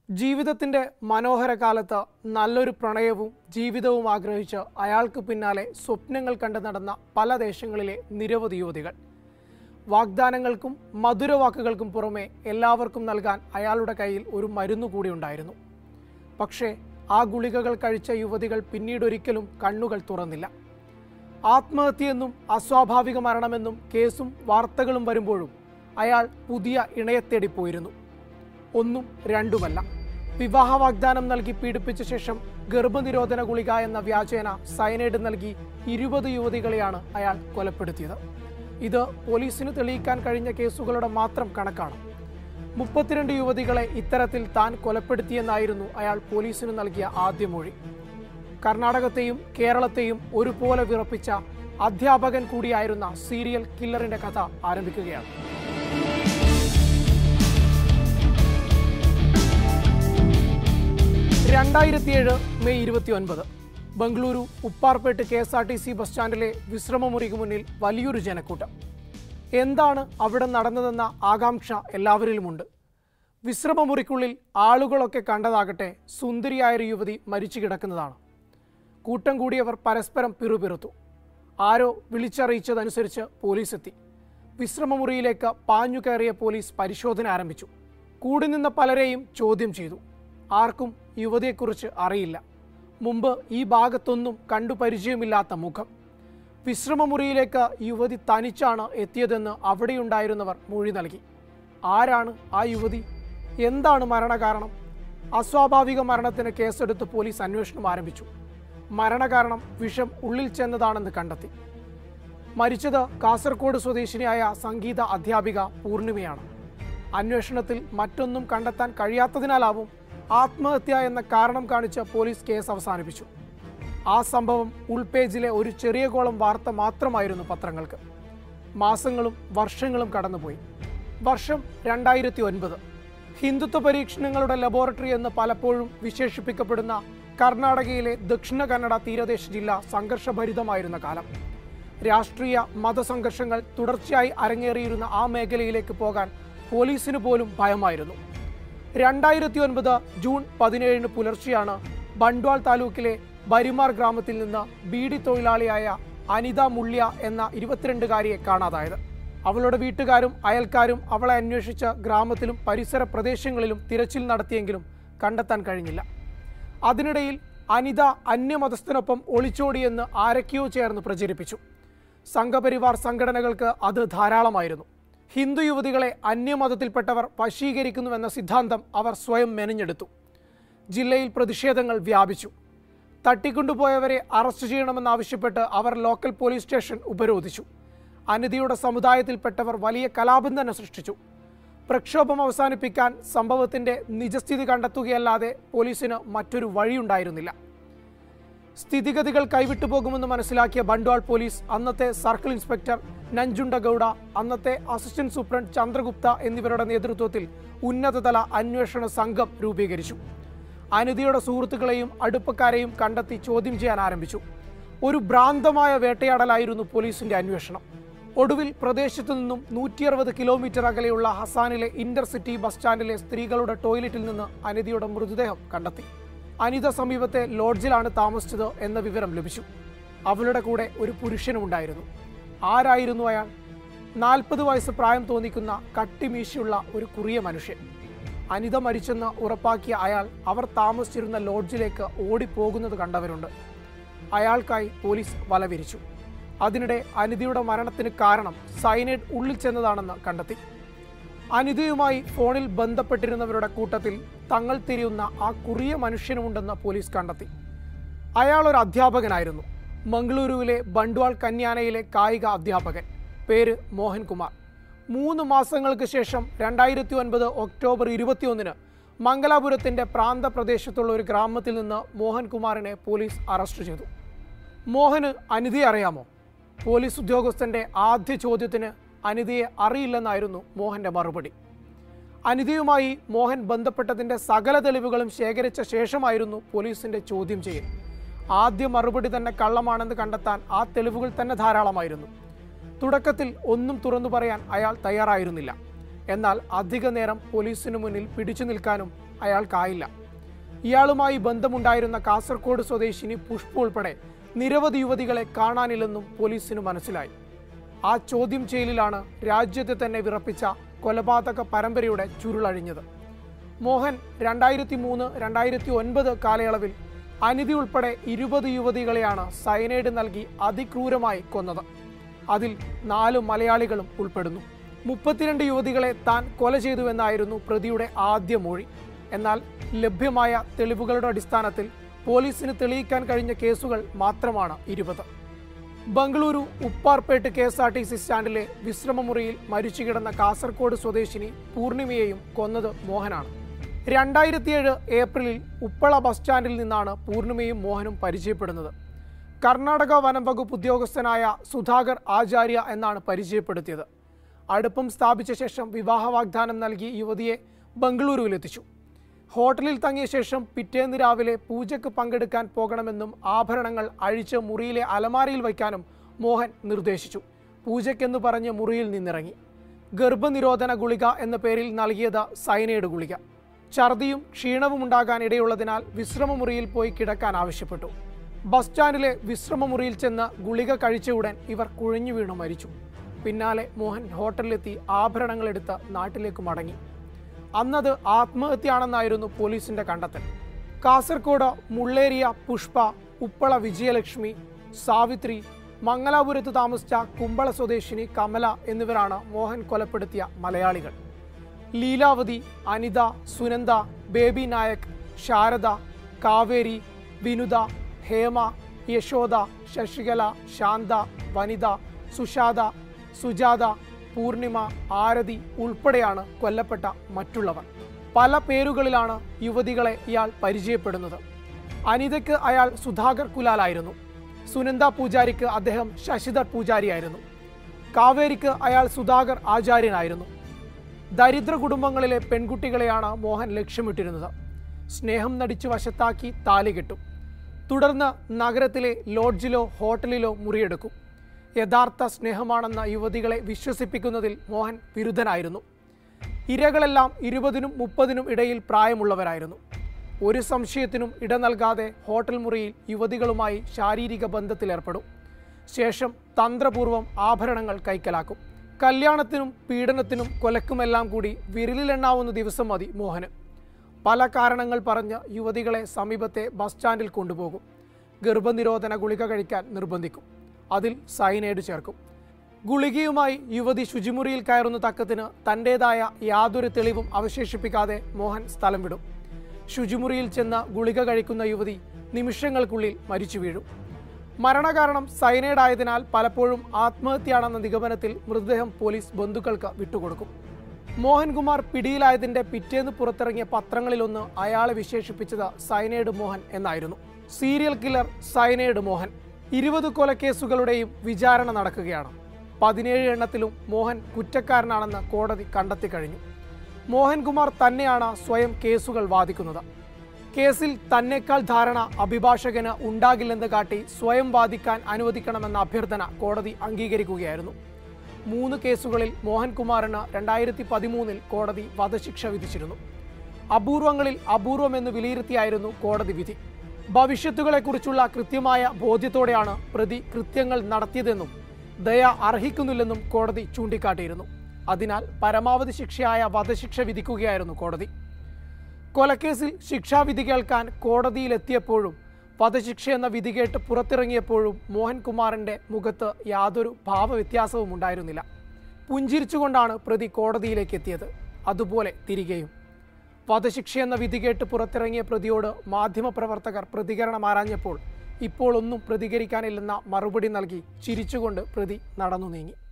ജീവിതത്തിന്റെ മനോഹര കാലത്ത് നല്ലൊരു പ്രണയവും ജീവിതവും ആഗ്രഹിച്ച് അയാൾക്ക് പിന്നാലെ സ്വപ്നങ്ങൾ കണ്ടു നടന്ന പല ദേശങ്ങളിലെ നിരവധി യുവതികൾ വാഗ്ദാനങ്ങൾക്കും മധുരവാക്കുകൾക്കും പുറമെ എല്ലാവർക്കും നൽകാൻ അയാളുടെ കയ്യിൽ ഒരു മരുന്നു കൂടി ഉണ്ടായിരുന്നു പക്ഷേ ആ ഗുളികകൾ കഴിച്ച യുവതികൾ പിന്നീടൊരിക്കലും കണ്ണുകൾ തുറന്നില്ല ആത്മഹത്യയെന്നും അസ്വാഭാവിക മരണമെന്നും കേസും വാർത്തകളും വരുമ്പോഴും അയാൾ പുതിയ ഇണയെ തേടി പോയിരുന്നു ഒന്നും രണ്ടുമല്ല വിവാഹ വാഗ്ദാനം നൽകി പീഡിപ്പിച്ച ശേഷം ഗർഭനിരോധന ഗുളിക എന്ന വ്യാജേന സയനൈഡ് നൽകി ഇരുപത് യുവതികളെയാണ് അയാൾ കൊലപ്പെടുത്തിയത് ഇത് പോലീസിന് തെളിയിക്കാൻ കഴിഞ്ഞ കേസുകളുടെ മാത്രം കണക്കാണ് മുപ്പത്തിരണ്ട് യുവതികളെ ഇത്തരത്തിൽ താൻ കൊലപ്പെടുത്തിയെന്നായിരുന്നു അയാൾ പോലീസിന് നൽകിയ ആദ്യ മൊഴി കർണാടകത്തെയും കേരളത്തെയും ഒരുപോലെ വിറപ്പിച്ച അധ്യാപകൻ കൂടിയായിരുന്ന സീരിയൽ കില്ലറിന്റെ കഥ ആരംഭിക്കുകയാണ് രണ്ടായിരത്തിയേഴ് മെയ് ഇരുപത്തി ഒൻപത് Bengaluru Upparpet K S R T C bus സ്റ്റാൻഡിലെ വിശ്രമമുറിക്ക് മുന്നിൽ വലിയൊരു ജനക്കൂട്ടം എന്താണ് അവിടെ നടന്നതെന്ന ആകാംക്ഷ എല്ലാവരിലുമുണ്ട് വിശ്രമമുറിക്കുള്ളിൽ ആളുകളൊക്കെ കണ്ടതാകട്ടെ സുന്ദരിയായൊരു യുവതി മരിച്ചു കിടക്കുന്നതാണ് കൂട്ടം കൂടിയവർ പരസ്പരം പിറുപിറുത്തു ആരോ വിളിച്ചറിയിച്ചതനുസരിച്ച് പോലീസ് എത്തി വിശ്രമമുറിയിലേക്ക് പാഞ്ഞു കയറിയ പോലീസ് പരിശോധന ആരംഭിച്ചു കൂടി നിന്ന പലരെയും ചോദ്യം ചെയ്തു ആർക്കും യുവതിയെക്കുറിച്ച് അറിയില്ല മുമ്പ് ഈ ഭാഗത്തൊന്നും കണ്ടു പരിചയമില്ലാത്ത മുഖം വിശ്രമമുറിയിലേക്ക് യുവതി തനിച്ചാണ് എത്തിയതെന്ന് അവിടെയുണ്ടായിരുന്നവർ മൊഴി നൽകി ആരാണ് ആ യുവതി എന്താണ് മരണകാരണം അസ്വാഭാവിക മരണത്തിന് കേസെടുത്ത് പോലീസ് അന്വേഷണം ആരംഭിച്ചു മരണകാരണം വിഷം ഉള്ളിൽ ചെന്നതാണെന്ന് കണ്ടെത്തി മരിച്ചത് കാസർഗോഡ് സ്വദേശിനിയായ സംഗീത അധ്യാപിക പൂർണിമയാണ് അന്വേഷണത്തിൽ മറ്റൊന്നും കണ്ടെത്താൻ കഴിയാത്തതിനാലാവും ആത്മഹത്യ എന്ന കാരണം കാണിച്ച് പോലീസ് കേസ് അവസാനിപ്പിച്ചു ആ സംഭവം ഉൾപേജിലെ ഒരു ചെറിയ കോളം വാർത്ത മാത്രമായിരുന്നു പത്രങ്ങൾക്ക് മാസങ്ങളും വർഷങ്ങളും കടന്നുപോയി വർഷം രണ്ടായിരത്തി ഒൻപത് ഹിന്ദുത്വ പരീക്ഷണങ്ങളുടെ ലബോറട്ടറി എന്ന് പലപ്പോഴും വിശേഷിപ്പിക്കപ്പെടുന്ന കർണാടകയിലെ ദക്ഷിണ കന്നഡ തീരദേശ ജില്ല സംഘർഷഭരിതമായിരുന്ന കാലം രാഷ്ട്രീയ മതസംഘർഷങ്ങൾ തുടർച്ചയായി അരങ്ങേറിയിരുന്ന ആ മേഖലയിലേക്ക് പോകാൻ പോലീസിന് പോലും ഭയമായിരുന്നു രണ്ടായിരത്തി ഒൻപത് ജൂൺ പതിനേഴിന് പുലർച്ചെയാണ് ബണ്ട്വാൾ താലൂക്കിലെ ബരിമാർ ഗ്രാമത്തിൽ നിന്ന് ബീഡി തൊഴിലാളിയായ അനിത മുള്ളിയ എന്ന ഇരുപത്തിരണ്ടുകാരിയെ കാണാതായത് അവളുടെ വീട്ടുകാരും അയൽക്കാരും അവളെ അന്വേഷിച്ച് ഗ്രാമത്തിലും പരിസര പ്രദേശങ്ങളിലും തിരച്ചിൽ നടത്തിയെങ്കിലും കണ്ടെത്താൻ കഴിഞ്ഞില്ല അതിനിടയിൽ അനിത അന്യമതസ്ഥനൊപ്പം ഒളിച്ചോടിയെന്ന് ആരൊക്കെയോ ചേർന്ന് പ്രചരിപ്പിച്ചു സംഘപരിവാർ സംഘടനകൾക്ക് അത് ധാരാളമായിരുന്നു ഹിന്ദു യുവതികളെ അന്യമതത്തിൽപ്പെട്ടവർ വശീകരിക്കുന്നുവെന്ന സിദ്ധാന്തം അവർ സ്വയം മെനഞ്ഞെടുത്തു ജില്ലയിൽ പ്രതിഷേധങ്ങൾ വ്യാപിച്ചു തട്ടിക്കൊണ്ടുപോയവരെ അറസ്റ്റ് ചെയ്യണമെന്നാവശ്യപ്പെട്ട് അവർ ലോക്കൽ പോലീസ് സ്റ്റേഷൻ ഉപരോധിച്ചു അനിതയുടെ സമുദായത്തിൽപ്പെട്ടവർ വലിയ കലാപം തന്നെ സൃഷ്ടിച്ചു പ്രക്ഷോഭം അവസാനിപ്പിക്കാൻ സംഭവത്തിന്റെ നിജസ്ഥിതി കണ്ടെത്തുകയല്ലാതെ പോലീസിന് മറ്റൊരു വഴിയുണ്ടായിരുന്നില്ല സ്ഥിതിഗതികൾ കൈവിട്ടു പോകുമെന്ന് മനസ്സിലാക്കിയ ബണ്ട്വാൾ പോലീസ് അന്നത്തെ സർക്കിൾ ഇൻസ്പെക്ടർ നഞ്ചുണ്ട ഗൌഡ അന്നത്തെ അസിസ്റ്റന്റ് സൂപ്രണ്ട് ചന്ദ്രഗുപ്ത എന്നിവരുടെ നേതൃത്വത്തിൽ ഉന്നതതല അന്വേഷണ സംഘം രൂപീകരിച്ചു അനിതയുടെ സുഹൃത്തുക്കളെയും അടുപ്പക്കാരെയും കണ്ടെത്തി ചോദ്യം ചെയ്യാൻ ആരംഭിച്ചു ഒരു ഭ്രാന്തമായ വേട്ടയാടലായിരുന്നു പോലീസിന്റെ അന്വേഷണം ഒടുവിൽ പ്രദേശത്തു നിന്നും നൂറ്റി അറുപത് കിലോമീറ്റർ അകലെയുള്ള ഹസാനിലെ ഇന്റർസിറ്റി ബസ് സ്റ്റാൻഡിലെ സ്ത്രീകളുടെ ടോയ്ലറ്റിൽ നിന്ന് അനിതയുടെ മൃതദേഹം കണ്ടെത്തി അനിത സമീപത്തെ ലോഡ്ജിലാണ് താമസിച്ചത് എന്ന വിവരം ലഭിച്ചു അവളുടെ കൂടെ ഒരു പുരുഷനുമുണ്ടായിരുന്നു ആരായിരുന്നു അയാൾ നാൽപ്പത് വയസ്സ് പ്രായം തോന്നിക്കുന്ന കട്ടിമീശയുള്ള ഒരു കുറിയ മനുഷ്യൻ അനിത മരിച്ചെന്ന് ഉറപ്പാക്കിയ അയാൾ അവർ താമസിച്ചിരുന്ന ലോഡ്ജിലേക്ക് ഓടിപ്പോകുന്നത് കണ്ടവരുണ്ട് അയാൾക്കായി പോലീസ് വലവിരിച്ചു അതിനിടെ അനിതയുടെ മരണത്തിന് കാരണം സൈനൈഡ് ഉള്ളിൽ ചെന്നതാണെന്ന് കണ്ടെത്തി അനിതയുമായി ഫോണിൽ ബന്ധപ്പെട്ടിരുന്നവരുടെ കൂട്ടത്തിൽ തങ്ങൾ തിരിയുന്ന ആ കുറിയ മനുഷ്യനുമുണ്ടെന്ന് പോലീസ് കണ്ടെത്തി അയാൾ ഒരു അധ്യാപകനായിരുന്നു മംഗളൂരുവിലെ ബണ്ട്വാൾ കന്യാനയിലെ കായിക അധ്യാപകൻ പേര് മോഹൻകുമാർ മൂന്ന് മാസങ്ങൾക്ക് ശേഷം രണ്ടായിരത്തി ഒൻപത് ഒക്ടോബർ ഇരുപത്തിയൊന്നിന് മംഗലാപുരത്തിന്റെ പ്രാന്തപ്രദേശത്തുള്ള ഒരു ഗ്രാമത്തിൽ നിന്ന് മോഹൻകുമാറിനെ പോലീസ് അറസ്റ്റ് ചെയ്തു മോഹന് അനിതയെ അറിയാമോ പോലീസ് ഉദ്യോഗസ്ഥന്റെ ആദ്യ ചോദ്യത്തിന് അനിതയെ അറിയില്ലെന്നായിരുന്നു മോഹന്റെ മറുപടി അനിതയുമായി മോഹൻ ബന്ധപ്പെട്ടതിന്റെ സകല തെളിവുകളും ശേഖരിച്ച ശേഷമായിരുന്നു പോലീസിന്റെ ചോദ്യം ചെയ്യൽ ആദ്യ മറുപടി തന്നെ കള്ളമാണെന്ന് കണ്ടെത്താൻ ആ തെളിവുകൾ തന്നെ ധാരാളമായിരുന്നു തുടക്കത്തിൽ ഒന്നും തുറന്നു പറയാൻ അയാൾ തയ്യാറായിരുന്നില്ല എന്നാൽ അധിക നേരം പോലീസിനു മുന്നിൽ പിടിച്ചു നിൽക്കാനും അയാൾക്കായില്ല ഇയാളുമായി ബന്ധമുണ്ടായിരുന്ന കാസർഗോഡ് സ്വദേശിനി പുഷ്പ ഉൾപ്പെടെ നിരവധി യുവതികളെ കാണാനില്ലെന്നും പോലീസിന് മനസ്സിലായി ആ ചോദ്യം ചെയ്യലിലാണ് രാജ്യത്തെ തന്നെ വിറപ്പിച്ച കൊലപാതക പരമ്പരയുടെ ചുരുളഴിഞ്ഞത് മോഹൻ രണ്ടായിരത്തി മൂന്ന് രണ്ടായിരത്തി ഒൻപത് കാലയളവിൽ അനിതി ഉൾപ്പെടെ ഇരുപത് യുവതികളെയാണ് സയനൈഡ് നൽകി അതിക്രൂരമായി കൊന്നത് അതിൽ നാല് മലയാളികളും ഉൾപ്പെടുന്നു മുപ്പത്തിരണ്ട് യുവതികളെ താൻ കൊല ചെയ്തുവെന്നായിരുന്നു പ്രതിയുടെ ആദ്യ മൊഴി എന്നാൽ ലഭ്യമായ തെളിവുകളുടെ അടിസ്ഥാനത്തിൽ പോലീസിന് തെളിയിക്കാൻ കഴിഞ്ഞ കേസുകൾ മാത്രമാണ് ഇരുപത് Bengaluru Upparpet K S R T C സ്റ്റാൻഡിലെ വിശ്രമമുറിയിൽ മരിച്ചു കിടന്ന കാസർഗോഡ് സ്വദേശിനി പൂർണിമയെയും കൊന്നത് മോഹനാണ് രണ്ടായിരത്തിയേഴ് ഏപ്രിലിൽ ഉപ്പള ബസ് സ്റ്റാൻഡിൽ നിന്നാണ് പൂർണിമയും മോഹനും പരിചയപ്പെടുന്നത് കർണാടക വനം വകുപ്പ് ഉദ്യോഗസ്ഥനായ സുധാകർ ആചാര്യ എന്നാണ് പരിചയപ്പെടുത്തിയത് അടുപ്പം സ്ഥാപിച്ച ശേഷം വിവാഹ വാഗ്ദാനം നൽകി യുവതിയെ ബംഗളൂരുവിലെത്തിച്ചു ഹോട്ടലിൽ തങ്ങിയ ശേഷം പിറ്റേന്ന് രാവിലെ പൂജയ്ക്ക് പങ്കെടുക്കാൻ പോകണമെന്നും ആഭരണങ്ങൾ അഴിച്ച് മുറിയിലെ അലമാരയിൽ വയ്ക്കാനും മോഹൻ നിർദ്ദേശിച്ചു പൂജയ്ക്കെന്ന് പറഞ്ഞ് മുറിയിൽ നിന്നിറങ്ങി ഗർഭനിരോധന ഗുളിക എന്ന പേരിൽ നൽകിയത് സൈനൈഡ് ഗുളിക ഛർദിയും ക്ഷീണവും ഉണ്ടാകാൻ ഇടയുള്ളതിനാൽ വിശ്രമമുറിയിൽ പോയി കിടക്കാൻ ആവശ്യപ്പെട്ടു ബസ് സ്റ്റാൻഡിലെ വിശ്രമമുറിയിൽ ചെന്ന് ഗുളിക കഴിച്ച ഉടൻ ഇവർ കുഴഞ്ഞു വീണു മരിച്ചു പിന്നാലെ മോഹൻ ഹോട്ടലിലെത്തി ആഭരണങ്ങൾ എടുത്ത് നാട്ടിലേക്ക് മടങ്ങി അന്നത് ആത്മഹത്യയാണെന്നായിരുന്നു പോലീസിന്റെ കണ്ടെത്തൽ കാസർഗോഡ് മുള്ളേരിയ പുഷ്പ ഉപ്പള വിജയലക്ഷ്മി സാവിത്രി മംഗലാപുരത്ത് താമസിച്ച കുമ്പള സ്വദേശിനി കമല എന്നിവരാണ് മോഹൻ കൊലപ്പെടുത്തിയ മലയാളികൾ ലീലാവതി അനിത സുനന്ദ ബേബി നായക് ശാരദ കാവേരി വിനുത ഹേമ യശോദ ശശികല ശാന്ത വനിത സുഷാദ സുജാത പൂർണിമ ആരതി ഉൾപ്പെടെയാണ് കൊല്ലപ്പെട്ട മറ്റുള്ളവർ പല പേരുകളിലാണ് യുവതികളെ ഇയാൾ പരിചയപ്പെടുന്നത് അനിതയ്ക്ക് അയാൾ സുധാകർ കുലാലായിരുന്നു സുനന്ദ പൂജാരിക്ക് അദ്ദേഹം ശശിധർ പൂജാരിയായിരുന്നു കാവേരിക്ക് അയാൾ സുധാകർ ആചാര്യനായിരുന്നു ദരിദ്ര കുടുംബങ്ങളിലെ പെൺകുട്ടികളെയാണ് മോഹൻ ലക്ഷ്യമിട്ടിരുന്നത് സ്നേഹം നടിച്ചു വശത്താക്കി താലി കെട്ടും തുടർന്ന് നഗരത്തിലെ ലോഡ്ജിലോ ഹോട്ടലിലോ മുറിയെടുക്കും യഥാർത്ഥ സ്നേഹമാണെന്ന യുവതികളെ വിശ്വസിപ്പിക്കുന്നതിൽ മോഹൻ വിരുദ്ധനായിരുന്നു ഇരകളെല്ലാം ഇരുപതിനും മുപ്പതിനും ഇടയിൽ പ്രായമുള്ളവരായിരുന്നു ഒരു സംശയത്തിനും ഇട നൽകാതെ ഹോട്ടൽ മുറിയിൽ യുവതികളുമായി ശാരീരിക ബന്ധത്തിലേർപ്പെടും ശേഷം തന്ത്രപൂർവ്വം ആഭരണങ്ങൾ കൈക്കലാക്കും കല്യാണത്തിനും പീഡനത്തിനും കൊലക്കുമെല്ലാം കൂടി വിരലിലെണ്ണാവുന്ന ദിവസം മതി മോഹന് പല കാരണങ്ങൾ പറഞ്ഞ് യുവതികളെ സമീപത്തെ ബസ് സ്റ്റാൻഡിൽ കൊണ്ടുപോകും ഗർഭനിരോധന ഗുളിക കഴിക്കാൻ നിർബന്ധിക്കും അതിൽ സൈനൈഡ് ചേർക്കും ഗുളികയുമായി യുവതി ശുചിമുറിയിൽ കയറുന്ന തക്കത്തിന് തൻ്റെതായ യാതൊരു തെളിവും അവശേഷിപ്പിക്കാതെ മോഹൻ സ്ഥലം വിടും ശുചിമുറിയിൽ ചെന്ന് ഗുളിക കഴിക്കുന്ന യുവതി നിമിഷങ്ങൾക്കുള്ളിൽ മരിച്ചു വീഴും മരണകാരണം സൈനൈഡ് ആയതിനാൽ പലപ്പോഴും ആത്മഹത്യയാണെന്ന നിഗമനത്തിൽ മൃതദേഹം പോലീസ് ബന്ധുക്കൾക്ക് വിട്ടുകൊടുക്കും മോഹൻകുമാർ പിടിയിലായതിന്റെ പിറ്റേന്ന് പുറത്തിറങ്ങിയ പത്രങ്ങളിലൊന്ന് അയാളെ വിശേഷിപ്പിച്ചത് സൈനൈഡ് മോഹൻ എന്നായിരുന്നു സീരിയൽ കില്ലർ സൈനൈഡ് മോഹൻ ഇരുപത് കൊലക്കേസുകളുടെയും വിചാരണ നടക്കുകയാണ് പതിനേഴ് എണ്ണത്തിലും മോഹൻ കുറ്റക്കാരനാണെന്ന് കോടതി കണ്ടെത്തി കഴിഞ്ഞു മോഹൻകുമാർ തന്നെയാണ് സ്വയം കേസുകൾ വാദിക്കുന്നത് കേസിൽ തന്നെക്കാൾ ധാരണ അഭിഭാഷകന് ഉണ്ടാകില്ലെന്ന് കാട്ടി സ്വയം വാദിക്കാൻ അനുവദിക്കണമെന്ന അഭ്യർത്ഥന കോടതി അംഗീകരിക്കുകയായിരുന്നു മൂന്ന് കേസുകളിൽ മോഹൻകുമാറിന് രണ്ടായിരത്തി പതിമൂന്നിൽ കോടതി വധശിക്ഷ വിധിച്ചിരുന്നു അപൂർവങ്ങളിൽ അപൂർവമെന്ന് വിലയിരുത്തിയായിരുന്നു കോടതി വിധി ഭവിഷ്യത്തുകളെക്കുറിച്ചുള്ള കൃത്യമായ ബോധ്യത്തോടെയാണ് പ്രതി കൃത്യങ്ങൾ നടത്തിയതെന്നും ദയ അർഹിക്കുന്നില്ലെന്നും കോടതി ചൂണ്ടിക്കാട്ടിയിരുന്നു അതിനാൽ പരമാവധി ശിക്ഷയായ വധശിക്ഷ വിധിക്കുകയായിരുന്നു കോടതി കൊലക്കേസിൽ ശിക്ഷാവിധി കേൾക്കാൻ കോടതിയിലെത്തിയപ്പോഴും വധശിക്ഷ എന്ന വിധി കേട്ട് പുറത്തിറങ്ങിയപ്പോഴും മോഹൻകുമാറിന്റെ മുഖത്ത് യാതൊരു ഭാവവ്യത്യാസവും ഉണ്ടായിരുന്നില്ല പുഞ്ചിരിച്ചുകൊണ്ടാണ് പ്രതി കോടതിയിലേക്ക് എത്തിയത് അതുപോലെ തിരികെയും വധശിക്ഷ എന്ന വിധി കേട്ട് പുറത്തിറങ്ങിയ പ്രതിയോട് മാധ്യമപ്രവർത്തകർ പ്രതികരണം ആരാഞ്ഞപ്പോൾ ഇപ്പോൾ ഒന്നും പ്രതികരിക്കാനില്ലെന്ന മറുപടി നൽകി ചിരിച്ചുകൊണ്ട് പ്രതി നടന്നു നീങ്ങി